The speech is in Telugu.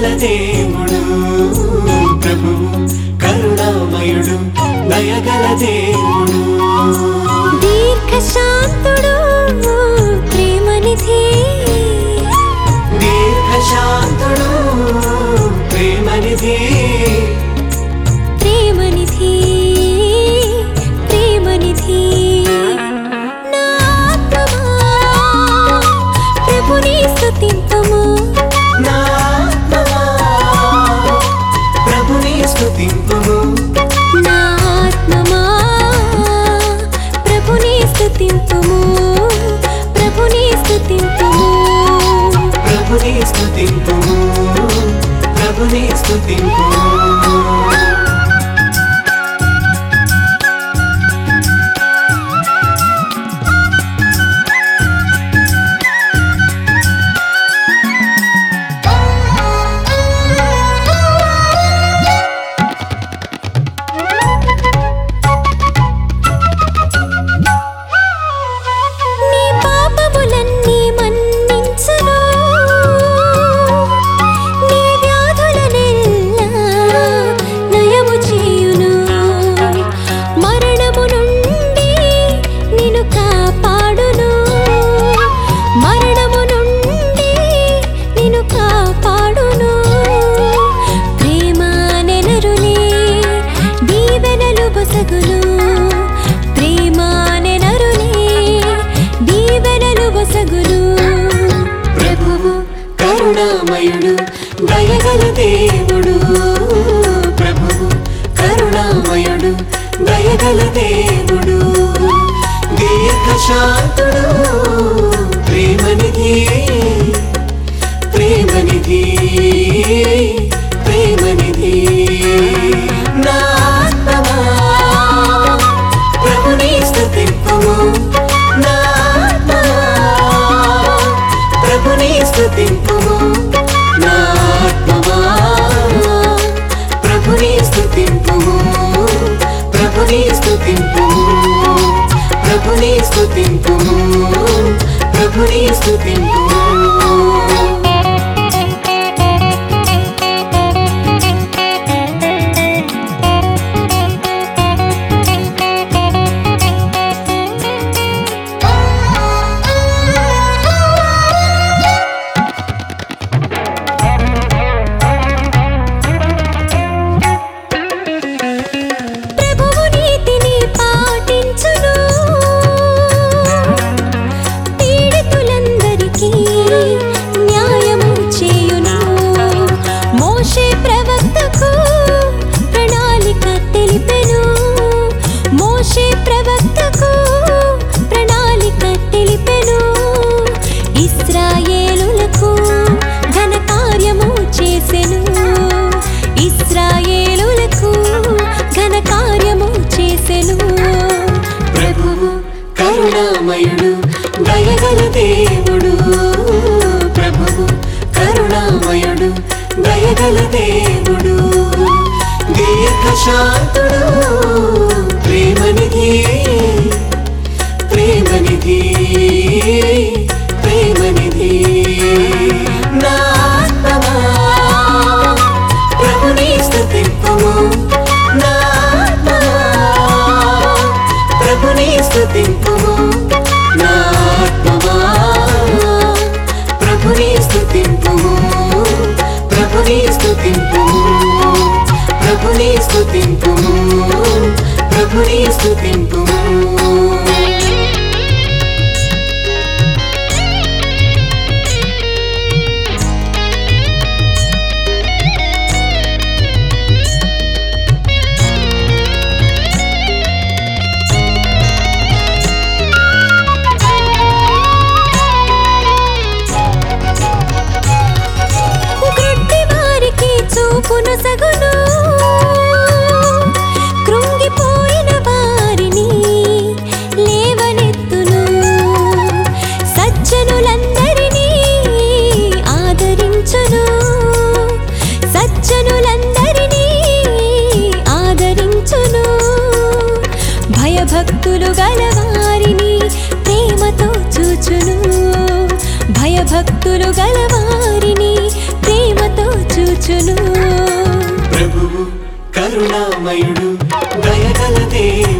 దయగల దేవుడు ప్రభువు కరుణామయుడు దయగల దేవుడు దీర్ఘశాంతుడు ప్రేమనిధి దీర్ఘశాంతుడు ప్రేమనిధి ప్రేమనిధి ప్రేమనిధి నా ఆత్మమా ప్రభుని స్తుతింపుము నా ఆత్మవా ప్రభుని స్తుతింపుము నా ఆత్మమా ప్రభుని స్తుతింపుము ప్రభుని స్తుతింపుము ప్రభుని స్తుతింపుము ప్రభుని స్తుతింపుము నీ పాపములన్నీ మన్నించును నీ వ్యాధులనెల్లా నయము చేయును మరణము నుండి నిన్ను కాపాడును మరణము నుండి నిన్ను కాపాడును ప్రేమ నెనరులే దీవెనలు బసగును ప్రేమ నెనరులే దీవెనలు బసగును ప్రభువు కరుణామయుడు దయగల దేవుడు ప్రభువు కరుణామయుడు దయగల దేవుడు దీర్ఘశాంతుడు ప్రేమనిధి ప్రేమనిధి ప్రేమనిధి నా ఆత్మవా ప్రభుని స్తుతింపుము నా ఆత్మవా ప్రభుని స్తుతింపుము నా ఆత్మవా ప్రభుని స్తుతింపుము ప్రభుని స్తుతింపుము ప్రభుని స్తుతింపుము ప్రభుని స్తుతింపుము ప్రభువు నీతిని పాటించును పీడితులందరికీ న్యాయము చేయును మోషే ప్రవక్తకు ప్రణాళిక తెలిపెను మోషే ప్రవక్తకు ప్రణాళిక తెలిపెను ఇస్రాయేలులకు ఘన కార్యము చేసెను ఇస్రాయేలులకు ఘన కార్యము చేసెను ప్రభువు కరుణామయుడు దయగల దేవుడు ప్రభువు కరుణామయుడు దయగల దేవుడు దీర్ఘశాంతుడు ప్రేమనిధి ప్రేమనిధి ప్రేమనిధి నా ఆత్మవా ప్రభుని స్తుతింపుము నా ఆత్మవా ప్రభుని స్తుతింపుము నా ఆత్మవా ప్రభుని స్తుతింపుము ప్రభుని స్తుతింపుము ప్రభుని స్తుతింపుము ప్రభుని స్తుతింపుము గ్రుడ్డి వారికి చూపును సగును కృంగిపోయిన వారిని లేవనెత్తును సజ్జనులందరినీ ఆదరించును సజ్జనులందరినీ ఆదరించును భయభక్తులు గలవారిని ప్రేమతో చూచును భయభక్తులు గలవారిని ప్రేమతో చూచును ప్రభువు కరుణామయుడు దయగల దేవుడు